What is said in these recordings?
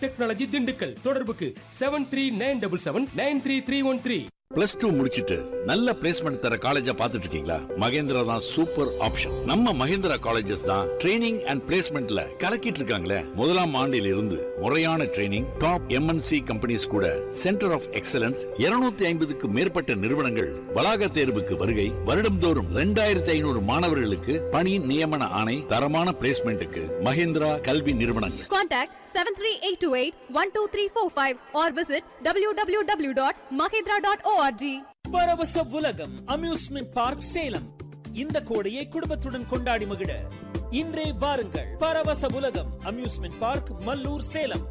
Of technology Dindigul தொடர்புக்கு seven three nine double seven nine three three one three plus two முடிச்சிட்டு நல்ல placement தர காலேஜா பார்த்துட்டு இருக்கீங்களா மகேந்திரா தான் சூப்பர் ஆப்ஷன் நம்ம மகேந்திரா காலேஜஸ் தான் ட்ரைனிங் அண்ட் பிளேஸ்மெண்ட்ல கலக்கிட்டு இருக்காங்களே முதலாம் ஆண்டில் இருந்து முறையான ட்ரைனிங் டாப் எம்என்சி கம்பெனிஸ் கூட சென்டர் ஆஃப் எக்ஸலன்ஸ் 250 ஐம்பதுக்கு மேற்பட்ட நிறுவனங்கள் வளாக தேர்வுக்கு வருகை வருடம்தோறும் ரெண்டாயிரத்தி ஐநூறு மாணவர்களுக்கு பணி நியமன ஆணை தரமான பிளேஸ்மெண்ட்டுக்கு மகேந்திரா கல்வி நிறுவனங்கள் Contact 73828-12345 or visit www.mahindra.org. பரவச உலகம் அம்யூஸ்மெண்ட் பார்க் சேலம் இந்த கோடையை குடும்பத்துடன் கொண்டாடி மகிழ இன்றே வாருங்கள் பரவச உலகம் அம்யூஸ்மெண்ட் பார்க் மல்லூர் சேலம்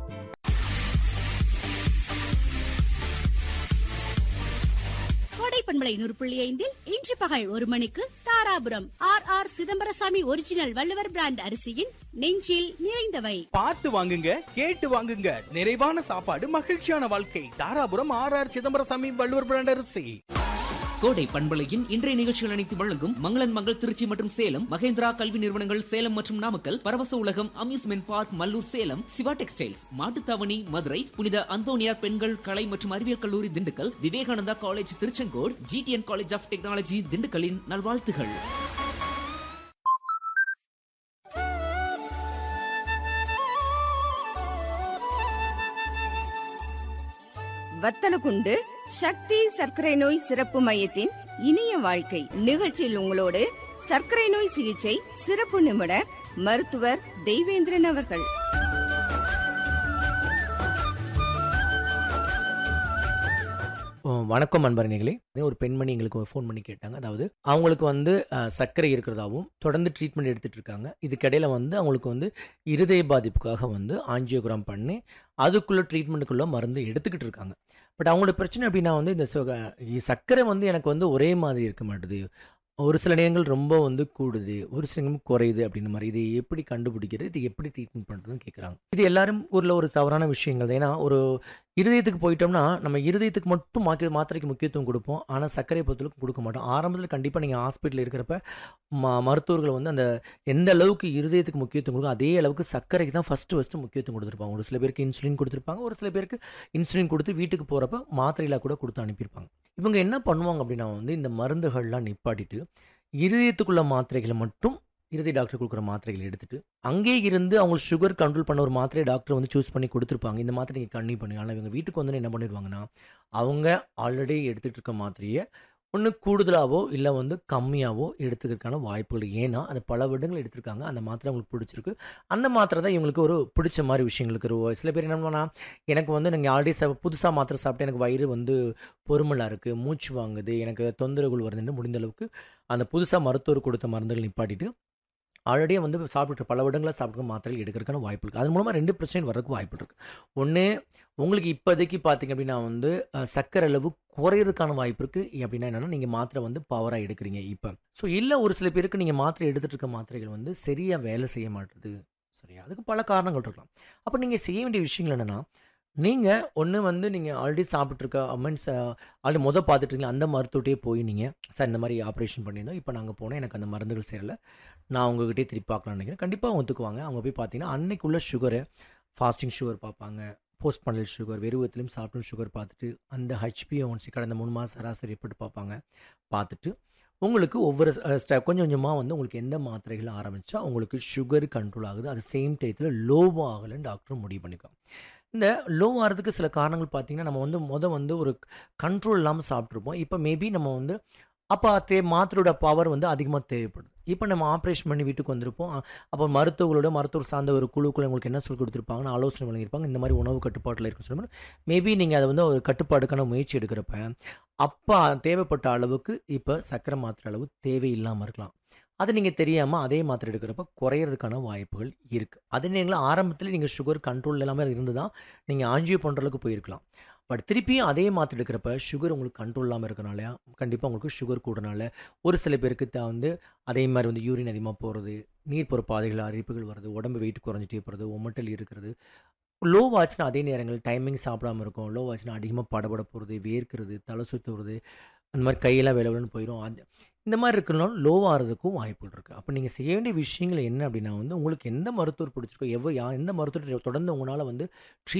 கோடை பண்பலை நூறு புள்ளி ஐந்தில் இன்று பகல் ஒரு மணிக்கு Dharapuram R R Chidambarasamy original Valluvar brand அரிசியின் நெஞ்சில் நிறைந்தவை பார்த்து வாங்குங்க கேட்டு வாங்குங்க நிறைவான சாப்பாடு மகிழ்ச்சியான வாழ்க்கை Dharapuram R R Chidambarasamy Valluvar brand அரிசி கோடை பண்பலையின் இன்றைய நிகழ்ச்சிகள் அனைத்து வழங்கும் மங்களன் மங்கள் திருச்சி மற்றும் சேலம் மகேந்திரா கல்வி நிறுவனங்கள் சேலம் மற்றும் Namakkal Paravasa Ulagam amusement park Mallur Salem Siva textiles Mattuthavani Madurai புனித அந்தோனியார் பெண்கள் கலை மற்றும் அறிவியல் கல்லூரி Dindigul Vivekananda college Tiruchengode GTN college of technology திண்டுக்கலின் நல்வாழ்த்துகள் வத்தலகுண்டு சக்தி சர்க்கரை நோய் சிறப்பு மையத்தின் இனிய வாழ்க்கை நிகழ்ச்சியில் உங்களோடு சர்க்கரை நோய் சிகிச்சை சிறப்பு நிபுணர் மருத்துவர் தெய்வேந்திரன் அவர்கள் ஓ, வணக்கம் அன்பரணிகளே ஒரு பெண்மணி எங்களுக்கு ஃபோன் பண்ணி கேட்டாங்க அதாவது அவங்களுக்கு வந்து அஹ், சர்க்கரை இருக்கிறதாவும் தொடர்ந்து ட்ரீட்மெண்ட் எடுத்துட்டு இருக்காங்க இதுக்கிடையில வந்து அவங்களுக்கு வந்து இருதய பாதிப்புக்காக வந்து ஆஞ்சியோகிராம் பண்ணி அதுக்குள்ள ட்ரீட்மெண்ட்டுக்குள்ள மருந்து எடுத்துக்கிட்டு இருக்காங்க பட் அவங்களோட பிரச்சனை எப்படின்னா வந்து இந்த சுக- இ- சர்க்கரை வந்து எனக்கு வந்து ஒரே மாதிரி இருக்க மாட்டுது ஒரு சில நேரங்கள் ரொம்ப வந்து கூடுது ஒரு சில நேரம் குறையுது அப்படின்ற மாதிரி இது எப்படி கண்டுபிடிக்கிறது இது எப்படி ட்ரீட்மெண்ட் பண்ணுறதுன்னு கேட்குறாங்க இது எல்லாரும் ஊரில் ஒரு தவறான விஷயங்கள் தான். ஏன்னா ஒரு இருதயத்துக்கு போயிட்டோம்னா நம்ம இருதயத்துக்கு மட்டும் மாக்கி மாத்திரைக்கு முக்கியத்துவம் கொடுப்போம் ஆனால் சர்க்கரை பொறுத்தளவுக்கு கொடுக்க மாட்டோம் ஆரம்பத்தில் கண்டிப்பாக நீங்கள் ஹாஸ்பிட்டலில் இருக்கிறப்ப ம மருத்துவர்கள் வந்து அந்த எந்த அளவுக்கு இருதயத்துக்கு முக்கியத்துவம் கொடுக்கும் அதே அளவுக்கு சர்க்கரைக்கு தான் ஃபஸ்ட்டு ஃபஸ்ட்டு முக்கியத்துவம் கொடுத்துருப்பாங்க ஒரு சில பேருக்கு இன்சுலின் கொடுத்துருப்பாங்க ஒரு சில பேருக்கு இன்சுலின் கொடுத்து வீட்டுக்கு போகிறப்ப மாத்திரையில் கூட கொடுத்து அனுப்பியிருப்பாங்க இவங்க என்ன பண்ணுவாங்க அப்படின்னா வந்து இந்த மருந்துகள்லாம் நிப்பாட்டிட்டு இருதயத்துக்குள்ள மாத்திரைகளை மட்டும் இருதய டாக்டர் கொடுக்குற மாத்திரைகளை எடுத்துட்டு அங்கே இருந்து அவங்க சுகர் கண்ட்ரோல் பண்ண ஒரு மாத்திரை டாக்டர் வந்து சூஸ் பண்ணி கொடுத்துருப்பாங்க இந்த மாத்திரை நீங்கள் கண்ணி பண்ணி ஆனால் இவங்க வீட்டுக்கு வந்து என்ன பண்ணிடுவாங்கன்னா அவங்க ஆல்ரெடி எடுத்துகிட்டு இருக்க மாத்திரையை ஒன்று கூடுதலாவோ இல்லை வந்து கம்மியாவோ எடுத்துக்கிறதுக்கான வாய்ப்புகள் ஏன்னா அது பல வருடங்கள் எடுத்திருக்காங்க அந்த மாத்திரை அவங்களுக்கு பிடிச்சிருக்கு அந்த மாத்திரை தான் இவங்களுக்கு ஒரு பிடிச்ச மாதிரி விஷயங்களுக்கு ஒரு சில பேர் என்ன பண்ணுவாங்கன்னா எனக்கு வந்து நீங்கள் ஆல்ரெடி ச புதுசாக மாத்திரை சாப்பிட்டு எனக்கு வயிறு வந்து பொறுமலாக இருக்குது மூச்சு வாங்குது எனக்கு தொந்தரவுகள் வருதுன்னு முடிந்த அளவுக்கு அந்த புதுசாக மருத்துவர் கொடுத்த மருந்துகள் நிப்பாட்டிட்டு ஆல்ரெடியே வந்து சாப்பிட்டு பல வருடங்களாக சாப்பிட்டு மாத்திரைகள் எடுக்கிறதுக்கான வாய்ப்பு இருக்குது அது மூலமாக ரெண்டு பிரச்சனை வர்றதுக்கு வாய்ப்பு இருக்குது ஒன்று உங்களுக்கு இப்போதைக்கு பார்த்தீங்க அப்படின்னா வந்து அஹ், சர்க்கரை அளவு குறையிறதுக்கான வாய்ப்பு இருக்குது அப்படின்னா என்னென்னா நீங்கள் மாத்திரை வந்து பவராக எடுக்கிறீங்க இப்போ ஸோ இல்லை ஒரு சில பேருக்கு நீங்கள் மாத்திரை எடுத்துகிட்டு இருக்க மாத்திரைகள் வந்து சரியாக வேலை செய்ய மாட்டுது சரியா அதுக்கு பல காரணங்கள் இருக்கலாம் அப்போ நீங்கள் செய்ய வேண்டிய விஷயங்கள் என்னென்னா நீங்கள் ஒன்று வந்து நீங்கள் ஆல்ரெடி சாப்பிட்ருக்க மீன்ஸ் ஆல்ரெடி மொதல் பார்த்துட்டு அந்த மருத்துவத்தையே போய் நீங்கள் சார் இந்த மாதிரி ஆப்ரேஷன் பண்ணியிருந்தோம் இப்போ நாங்கள் போனோம் எனக்கு அந்த மருந்துகள் சேரல நான் உங்ககிட்டயே திருப்பி பார்க்கலாம்னு நினைக்கிறேன் கண்டிப்பாக ஒத்துக்குவாங்க அவங்க போய் பார்த்தீங்கன்னா அன்னைக்குள்ள சுகரு ஃபாஸ்டிங் சுகர் பார்ப்பாங்க போஸ்ட் பண்ணல் சுகர் வெறுவத்திலையும் சாப்பிட்டும் சுகர் பார்த்துட்டு அந்த ஹெச்பிஓன்சி கடந்த மூணு மாதம் சராசரி எப்படி பார்ப்பாங்க பார்த்துட்டு உங்களுக்கு ஒவ்வொரு ஸ்டெப் கொஞ்சம் கொஞ்சமாக வந்து உங்களுக்கு எந்த மாத்திரைகள் ஆரம்பித்தா உங்களுக்கு சுகர் கண்ட்ரோல் ஆகுது அது சேம் டயத்தில் லோவாக ஆகலைன்னு டாக்டரும் முடிவு பண்ணிக்கும் இந்த லோ ஆகிறதுக்கு சில காரணங்கள் பார்த்தீங்கன்னா நம்ம வந்து முத வந்து ஒரு கண்ட்ரோல் இல்லாமல் சாப்பிட்ருப்போம் இப்போ மேபி நம்ம வந்து அப்போ தே மாத்திரையோட பவர் வந்து அதிகமாக தேவைப்படுது இப்போ நம்ம ஆப்ரேஷன் பண்ணி வீட்டுக்கு வந்திருப்போம் அ- அப்போ மருத்துவர்களோட மருத்துவர் சார்ந்த ஒரு குழுக்குள்ள உங்களுக்கு என்ன சொல்லி கொடுத்துருப்பாங்கன்னு ஆலோசனை வழங்கியிருப்பாங்க இந்த மாதிரி உணவு கட்டுப்பாட்டில் இருக்கும் சொல்லி மேபி நீங்கள் அதை வந்து ஒரு கட்டுப்பாடுக்கான முயற்சி எடுக்கிறப்ப அப்போ தேவைப்பட்ட அளவுக்கு இப்போ சர்க்கரை மாத்திரை அளவு தேவையில்லாமல் இருக்கலாம் அது நீங்கள் தெரியாமல் அதே மாத்திரை எடுக்கிறப்ப குறையிறதுக்கான வாய்ப்புகள் இருக்குது அதே நேரத்தில் ஆரம்பத்தில் நீங்கள் சுகர் கண்ட்ரோல் இல்லாமல் இருந்து தான் நீங்கள் ஆஞ்சியோ பண்ணுற அளவுக்கு போயிருக்கலாம் பட் திருப்பியும் அதே மாத்திரை எடுக்கிறப்ப சுகர் உங்களுக்கு கண்ட்ரோல் இல்லாமல் இருக்கனால கண்டிப்பாக உங்களுக்கு சுகர் கூடனால ஒரு சில பேருக்கு தான் வந்து அதே மாதிரி வந்து யூரின் அதிகமாக போகிறது நீர் போகிற பாதைகள் அரிப்புகள் வருது உடம்பு வெயிட் குறைஞ்சிட்டே போகிறது உமட்டல் இருக்கிறது லோ வாட்ச்னா அதே நேரங்கள் டைமிங் சாப்பிடாம இருக்கும் லோ வாட்ச்னா அதிகமாக படபட போகிறது வேர்க்கிறது தலை சுற்றுறது அந்த மாதிரி கையெல்லாம் வேலை வேலைன்னு போயிடும் அந்த இந்த மாதிரி இருக்கனாலும் லோ ஆகிறதுக்கும் வாய்ப்புகள் இருக்குது அப்போ நீங்கள் செய்ய வேண்டிய விஷயங்கள் என்ன அப்படின்னா வந்து உங்களுக்கு எந்த மருத்துவர் பிடிச்சிருக்கோ எவ்வளோ யா எந்த மருத்துவர் தொடர்ந்து உங்களால் வந்து ட்ரீட்